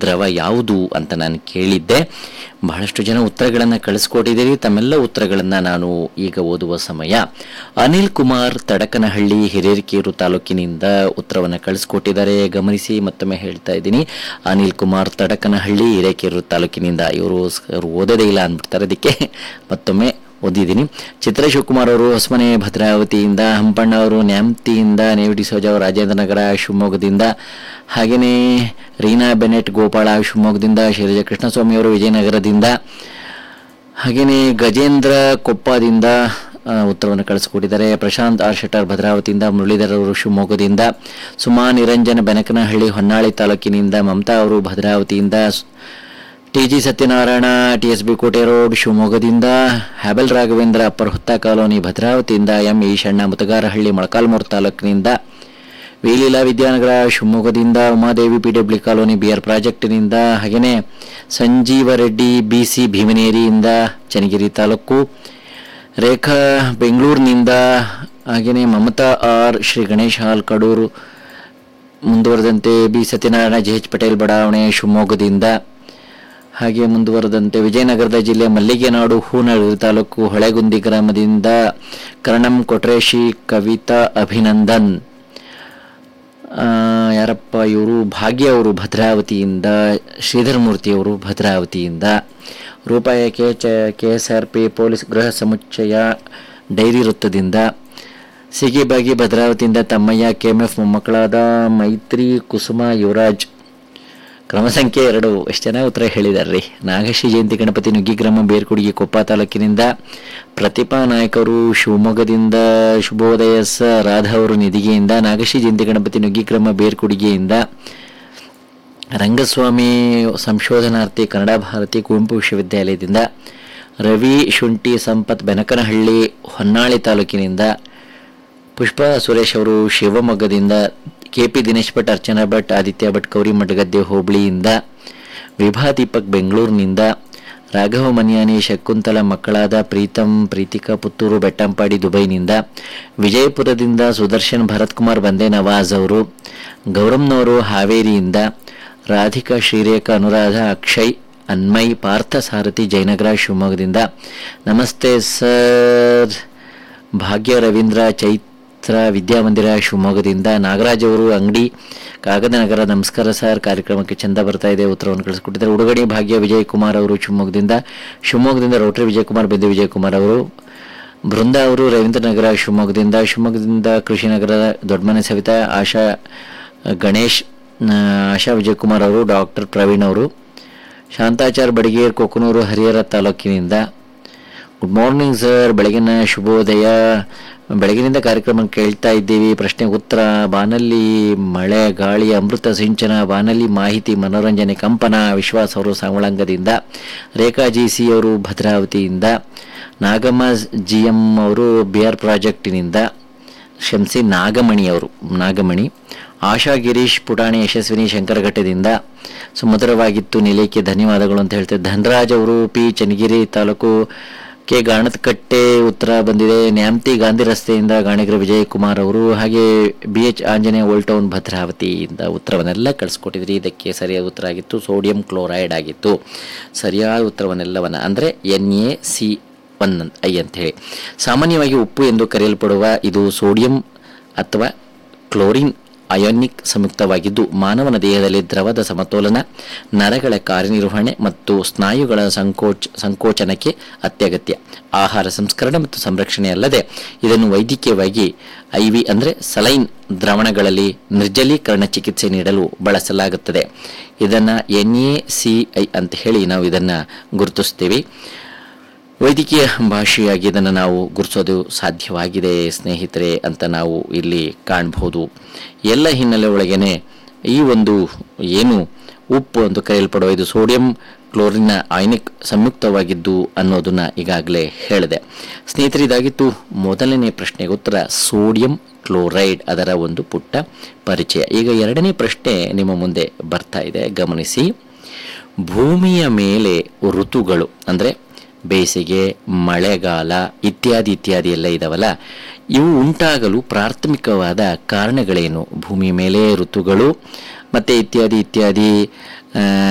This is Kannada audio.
ದ್ರವ ಯಾವುದು ಅಂತ ನಾನು ಕೇಳಿದ್ದೆ ಬಹಳಷ್ಟು ಜನ ಉತ್ತರಗಳನ್ನು ಕಳಿಸ್ಕೊಟ್ಟಿದ್ದೀರಿ ತಮ್ಮೆಲ್ಲ ಉತ್ತರಗಳನ್ನು ನಾನು ಈಗ ಓದುವ ಸಮಯ ಅನಿಲ್ ಕುಮಾರ್ ತಡಕನಹಳ್ಳಿ ಹಿರೇಕೆರೂರು ತಾಲೂಕಿನಿಂದ ಉತ್ತರವನ್ನು ಕಳಿಸ್ಕೊಟ್ಟಿದ್ದಾರೆ ಗಮನಿಸಿ ಮತ್ತೊಮ್ಮೆ ಹೇಳ್ತಾ ಇದ್ದೀನಿ ಅನಿಲ್ ಕುಮಾರ್ ತಡಕನಹಳ್ಳಿ ಹಿರೇಕೆರೂರು ತಾಲೂಕಿನಿಂದ ಇವರು ಇವರು ಓದೋದೇ ಇಲ್ಲ ಅಂದ್ಬಿಡ್ತಾರೆ ಅದಕ್ಕೆ ಮತ್ತೊಮ್ಮೆ ಓದಿದ್ದೀನಿ ಚಿತ್ರ ಶಿವಕುಮಾರ್ ಅವರು ಹೊಸಮನೆ ಭದ್ರಾವತಿಯಿಂದ ಹಂಪಣ್ಣ ಅವರು ನ್ಯಾಮ್ತಿಯಿಂದ ನೇವಿಡಿ ಸೋಜ ಅವರು ರಾಜೇಂದ್ರ ನಗರ ಶಿವಮೊಗ್ಗದಿಂದ ಹಾಗೆಯೇ ರೀನಾ ಬೆನೆಟ್ ಗೋಪಾಳ ಶಿವಮೊಗ್ಗದಿಂದ ಶೈಲಜ ಕೃಷ್ಣಸ್ವಾಮಿ ಅವರು ವಿಜಯನಗರದಿಂದ ಹಾಗೆಯೇ ಗಜೇಂದ್ರ ಕೊಪ್ಪದಿಂದ ಆ, ಉತ್ತರವನ್ನು ಕಳಿಸಿಕೊಟ್ಟಿದ್ದಾರೆ ಪ್ರಶಾಂತ್ ಆರ್ ಶೆಟ್ಟರ್ ಭದ್ರಾವತಿಯಿಂದ ಮುರಳೀಧರ್ ಅವರು ಶಿವಮೊಗ್ಗದಿಂದ ಸುಮಾ ನಿರಂಜನ ಬೆನಕನಹಳ್ಳಿ ಹೊನ್ನಾಳಿ ತಾಲೂಕಿನಿಂದ ಮಮತಾ ಅವರು ಭದ್ರಾವತಿಯಿಂದ T G Satyanarayana T S B Kote road ಶಿವಮೊಗ್ಗದಿಂದ ಹ್ಯಾಬಲ್ ರಾಘವೇಂದ್ರ ಅಪ್ಪರ್ ಹುತ್ತ ಕಾಲೋನಿ ಭದ್ರಾವತಿಯಿಂದ ಎಂ ಈಶಣ್ಣ ಮುತಗಾರಹಳ್ಳಿ ಮೊಳಕಾಲ್ಮೂರು ತಾಲೂಕಿನಿಂದ ವೇಲೀಲಾ ವಿದ್ಯಾನಗರ ಶಿವಮೊಗ್ಗದಿಂದ ಉಮಾದೇವಿ ಪಿಡಬ್ಲ್ಯೂ ಕಾಲೋನಿ ಬಿಆರ್ ಪ್ರಾಜೆಕ್ಟಿನಿಂದ ಹಾಗೆಯೇ ಸಂಜೀವ ರೆಡ್ಡಿ ಬಿಸಿ ಭೀಮನೇರಿಯಿಂದ ಚನ್ನಗಿರಿ ತಾಲೂಕು ರೇಖಾ ಬೆಂಗಳೂರಿನಿಂದ ಹಾಗೆಯೇ ಮಮತಾ ಆರ್ ಶ್ರೀ ಗಣೇಶ್ ಹಾಲ್ ಕಡೂರು ಮುಂದುವರೆದಂತೆ B Satyanarayana J H Patel ಬಡಾವಣೆ ಶಿವಮೊಗ್ಗದಿಂದ ಹಾಗೆ ಮುಂದುವರೆದಂತೆ ವಿಜಯನಗರದ ಜಿಲ್ಲೆ ಮಲ್ಲಿಗೆನಾಡು ಹೂನಗರಿ ತಾಲೂಕು ಹೊಳೆಗುಂದಿ ಗ್ರಾಮದಿಂದ ಕರ್ಣಂ ಕೊಟ್ರೇಶಿ ಕವಿತಾ ಅಭಿನಂದನ್ ಆ, ಯಾರಪ್ಪ ಇವರು ಭಾಗ್ಯ ಅವರು ಭದ್ರಾವತಿಯಿಂದ ಶ್ರೀಧರ್ ಮೂರ್ತಿ ಅವರು ಭದ್ರಾವತಿಯಿಂದ ರೂಪಾಯಿ ಕೆ ಚ K S R P police ಗೃಹ ಸಮುಚ್ಚಯ ಡೈರಿ ವೃತ್ತದಿಂದ ಸಿಗಿಬಾಗಿ ಭದ್ರಾವತಿಯಿಂದ ತಮ್ಮಯ್ಯ ಕೆಎಂಎಫ್ ಮೊಮ್ಮಕ್ಕಳಾದ ಮೈತ್ರಿ ಕುಸುಮ ಯುವರಾಜ್ ಕ್ರಮ ಸಂಖ್ಯೆ ಎರಡು ಎಷ್ಟು ಜನ ಉತ್ತರ ಹೇಳಿದಾರ್ರಿ ನಾಗಶ್ರೀ ಜಯಂತಿ ಗಣಪತಿ ನುಗ್ಗಿಗ್ರಾಮ ಬೇರ್ಕುಡಿಗೆ ಕೊಪ್ಪ ತಾಲೂಕಿನಿಂದ ಪ್ರತಿಭಾ ನಾಯಕ್ ಅವರು ಶಿವಮೊಗ್ಗದಿಂದ ಶುಭೋದಯ ಸ ರಾಧಾ ಅವರು ನಿಧಿಗೆಯಿಂದ ನಾಗಶ್ರೀ ಜಯಂತಿ ಗಣಪತಿ ನುಗ್ಗಿಗ್ರಾಮ ಬೇರ್ಕುಡಿಗೆಯಿಂದ ರಂಗಸ್ವಾಮಿ ಸಂಶೋಧನಾರ್ಥಿ ಕನ್ನಡ ಭಾರತಿ ಕುವೆಂಪು ವಿಶ್ವವಿದ್ಯಾಲಯದಿಂದ ರವಿ ಶುಂಠಿ ಸಂಪತ್ ಬೆನಕನಹಳ್ಳಿ ಹೊನ್ನಾಳಿ ತಾಲೂಕಿನಿಂದ ಪುಷ್ಪಾ ಸುರೇಶ್ ಅವರು ಶಿವಮೊಗ್ಗದಿಂದ ಕೆಪಿ ದಿನೇಶ್ ಭಟ್ ಅರ್ಚನಾ ಭಟ್ ಆದಿತ್ಯ ಭಟ್ ಗೌರಿ ಮಠಗದ್ದೆ ಹೋಬಳಿಯಿಂದ ವಿಭಾ ದೀಪಕ್ ಬೆಂಗಳೂರಿನಿಂದ ರಾಘವ ಮನಿಯಾನಿ ಶಕುಂತಲ ಮಕ್ಕಳಾದ ಪ್ರೀತಂ ಪ್ರೀತಿಕಾ ಪುತ್ತೂರು ಬೆಟ್ಟಂಪಾಡಿ ದುಬೈನಿಂದ ವಿಜಯಪುರದಿಂದ ಸುದರ್ಶನ್ ಭರತ್ ಕುಮಾರ್ ಬಂದೆ ನವಾಜ್ ಅವರು ಗೌರಮ್ನವರು ಹಾವೇರಿಯಿಂದ ರಾಧಿಕಾ ಶ್ರೀರೇಖಾ ಅನುರಾಧ ಅಕ್ಷಯ್ ಅನ್ಮಯ್ ಪಾರ್ಥ ಸಾರಥಿ ಜಯನಗರ ಶಿವಮೊಗ್ಗದಿಂದ ನಮಸ್ತೆ ಸರ್ ಭಾಗ್ಯ ರವೀಂದ್ರ ಚೈತ್ರ ವಿದ್ಯಾಮಂದಿರ ಶಿವಮೊಗ್ಗದಿಂದ ನಾಗರಾಜ್ ಅವರು ಅಂಗಡಿ ಕಾಗದನಗರ ನಮಸ್ಕಾರ ಸರ್ ಕಾರ್ಯಕ್ರಮಕ್ಕೆ ಚಂದ ಬರ್ತಾ ಇದೆ ಉತ್ತರವನ್ನು ಕಳಿಸ್ಕೊಟ್ಟಿದ್ದಾರೆ ಉಡುಗಣಿ ಭಾಗ್ಯ ವಿಜಯ್ ಕುಮಾರ್ ಅವರು ಶಿವಮೊಗ್ಗದಿಂದ ಶಿವಮೊಗ್ಗದಿಂದ ರೋಟರಿ ವಿಜಯಕುಮಾರ್ ಬೆಂದೆ ವಿಜಯಕುಮಾರ್ ಅವರು ಬೃಂದ ಅವರು ರವೀಂದ್ರನಗರ ಶಿವಮೊಗ್ಗದಿಂದ ಶಿವಮೊಗ್ಗದಿಂದ ಕೃಷಿನಗರ ದೊಡ್ಡಮನೆ ಸವಿತಾ ಆಶಾ ಗಣೇಶ್ ಆ, ಆಶಾ ವಿಜಯಕುಮಾರ್ ಅವರು ಡಾಕ್ಟರ್ ಪ್ರವೀಣ್ ಅವರು ಶಾಂತಾಚಾರ್ ಬಡಿಗೇರ್ ಕೊಕ್ಕನೂರು ಹರಿಹರ ತಾಲೂಕಿನಿಂದ ಗುಡ್ ಮಾರ್ನಿಂಗ್ ಸರ್ ಬೆಳಗಿನ ಶುಭೋದಯ ಬೆಳಗಿನಿಂದ ಕಾರ್ಯಕ್ರಮ ಕೇಳ್ತಾ ಇದ್ದೀವಿ ಪ್ರಶ್ನೆ ಉತ್ತರ ಬಾನಲ್ಲಿ ಮಳೆ ಗಾಳಿ ಅಮೃತ ಸಿಂಚನ ಬಾನಲ್ಲಿ ಮಾಹಿತಿ ಮನೋರಂಜನೆ ಕಂಪನ ವಿಶ್ವಾಸ್ ಅವರು ಸಾವಳಂಗದಿಂದ ರೇಖಾ ಜಿ ಸಿ ಅವರು ಭದ್ರಾವತಿಯಿಂದ ನಾಗಮ್ಮ ಜಿ ಎಂ ಅವರು ಬಿ ಆರ್ ಪ್ರಾಜೆಕ್ಟಿನಿಂದ ಕ್ಷಮಿಸಿ ನಾಗಮಣಿ ಅವರು ನಾಗಮಣಿ ಆಶಾ ಗಿರೀಶ್ ಪುಟಾಣಿ ಯಶಸ್ವಿನಿ ಶಂಕರಘಟ್ಟದಿಂದ ಸುಮಧುರವಾಗಿತ್ತು ನಿಲಯಕ್ಕೆ ಧನ್ಯವಾದಗಳು ಅಂತ ಹೇಳ್ತಾರೆ ಧನರಾಜ್ ಅವರು ಪಿ ಚನ್ನಗಿರಿ ತಾಲೂಕು ಕೆ ಗಾಣದಕಟ್ಟೆ ಉತ್ತರ ಬಂದಿದೆ ನ್ಯಾಮ್ತಿ ಗಾಂಧಿ ರಸ್ತೆಯಿಂದ ಗಾಣಿಗರ ವಿಜಯ್ ಕುಮಾರ್ ಅವರು ಹಾಗೆ B H Anjaneya old town ಭದ್ರಾವತಿಯಿಂದ ಉತ್ತರವನ್ನೆಲ್ಲ ಕಳಿಸ್ಕೊಟ್ಟಿದ್ರಿ ಇದಕ್ಕೆ ಸರಿಯಾದ ಉತ್ತರ ಆಗಿತ್ತು ಸೋಡಿಯಂ ಕ್ಲೋರೈಡ್ ಆಗಿತ್ತು ಸರಿಯಾದ ಉತ್ತರವನ್ನೆಲ್ಲವನ್ನ ಅಂದರೆ N A C one I ಅಂತ ಹೇಳಿ ಸಾಮಾನ್ಯವಾಗಿ ಉಪ್ಪು ಎಂದು ಕರೆಯಲ್ಪಡುವ ಇದು ಸೋಡಿಯಂ ಅಥವಾ ಕ್ಲೋರಿನ್ ಅಯೋನಿಕ್ ಸಂಯುಕ್ತವಾಗಿದ್ದು ಮಾನವನ ದೇಹದಲ್ಲಿ ದ್ರವದ ಸಮತೋಲನ ನರಗಳ ಕಾರ್ಯನಿರ್ವಹಣೆ ಮತ್ತು ಸ್ನಾಯುಗಳ ಸಂಕೋಚ ಸಂಕೋಚನಕ್ಕೆ ಅತ್ಯಗತ್ಯ ಆಹಾರ ಸಂಸ್ಕರಣೆ ಮತ್ತು ಸಂರಕ್ಷಣೆ ಅಲ್ಲದೆ ಇದನ್ನು ವೈದ್ಯಕೀಯವಾಗಿ ಐವಿ ಅಂದರೆ ಸಲೈನ್ ದ್ರಾವಣಗಳಲ್ಲಿ ನಿರ್ಜಲೀಕರಣ ಚಿಕಿತ್ಸೆ ನೀಡಲು ಬಳಸಲಾಗುತ್ತದೆ ಇದನ್ನು ಎನ್ ಎ ಸಿ ಐ ಅಂತ ಹೇಳಿ ನಾವು ಇದನ್ನು ಗುರುತಿಸ್ತೀವಿ ವೈದ್ಯಕೀಯ ಭಾಷೆಯಾಗಿ ಇದನ್ನು ನಾವು ಗುರುತಿಸೋದು ಸಾಧ್ಯವಾಗಿದೆ ಸ್ನೇಹಿತರೆ ಅಂತ ನಾವು ಇಲ್ಲಿ ಕಾಣಬಹುದು ಎಲ್ಲ ಹಿನ್ನೆಲೆ ಒಳಗೇನೆ ಈ ಒಂದು ಏನು ಉಪ್ಪು ಅಂತ ಕರೆಯಲ್ಪಡುವ ಇದು ಸೋಡಿಯಂ ಕ್ಲೋರಿನ್ನ ಆಯ್ನಿಕ್ ಸಂಯುಕ್ತವಾಗಿದ್ದು ಅನ್ನೋದನ್ನ ಈಗಾಗಲೇ ಹೇಳಿದೆ ಸ್ನೇಹಿತರೆ ಇದಾಗಿತ್ತು ಮೊದಲನೇ ಪ್ರಶ್ನೆಗೆ ಉತ್ತರ ಸೋಡಿಯಂ ಕ್ಲೋರೈಡ್ ಅದರ ಒಂದು ಪುಟ್ಟ ಪರಿಚಯ ಈಗ ಎರಡನೇ ಪ್ರಶ್ನೆ ನಿಮ್ಮ ಮುಂದೆ ಬರ್ತಾ ಇದೆ ಗಮನಿಸಿ ಭೂಮಿಯ ಮೇಲೆ ಋತುಗಳು ಅಂದರೆ ಬೇಸಿಗೆ ಮಳೆಗಾಲ ಇತ್ಯಾದಿ ಇತ್ಯಾದಿ ಎಲ್ಲ ಇದಾವಲ್ಲ ಇವು ಉಂಟಾಗಲು ಪ್ರಾಥಮಿಕವಾದ ಕಾರಣಗಳೇನು ಭೂಮಿಯ ಮೇಲೆ ಋತುಗಳು ಮತ್ತು ಇತ್ಯಾದಿ ಇತ್ಯಾದಿ ಆ,